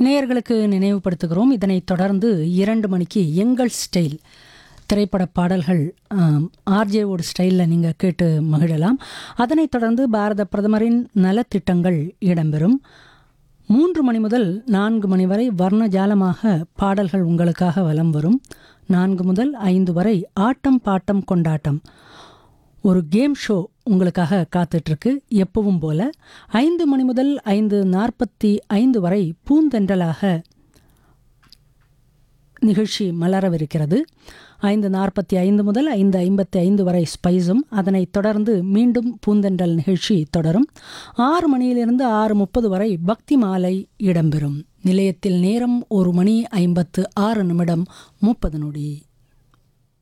நேயர்களுக்கு நினைவுபடுத்துகிறோம் இதனைத் தொடர்ந்து இரண்டு மணிக்கு எங்கள் ஸ்டைல் திரைப்பட பாடல்கள் ஆர்ஜேவோட ஸ்டைலில் நீங்கள் கேட்டு மகிழலாம் அதனைத் தொடர்ந்து பாரத பிரதமரின் நலத்திட்டங்கள் இடம்பெறும் மூன்று மணி முதல் நான்கு மணி வரை வர்ணஜாலமாக பாடல்கள் உங்களுக்காக வலம் வரும் நான்கு முதல் ஐந்து வரை ஆட்டம் பாட்டம் கொண்டாட்டம் ஒரு கேம் ஷோ உங்களுக்காக காத்துட்ருக்கு எப்பவும் போல ஐந்து மணி முதல் ஐந்து நாற்பத்தி ஐந்து வரை பூந்தென்றலாக நிகழ்ச்சி மலரவிருக்கிறது ஐந்து நாற்பத்தி ஐந்து முதல் ஐந்து ஐம்பத்தி ஐந்து வரை ஸ்பைஸும் அதனைத் தொடர்ந்து மீண்டும் பூந்தென்றல் நிகழ்ச்சி தொடரும் ஆறு மணியிலிருந்து ஆறு முப்பது வரை பக்தி மாலை இடம்பெறும் நிலையத்தில் நேரம் ஒரு மணி ஐம்பத்து ஆறு நிமிடம் முப்பது நொடி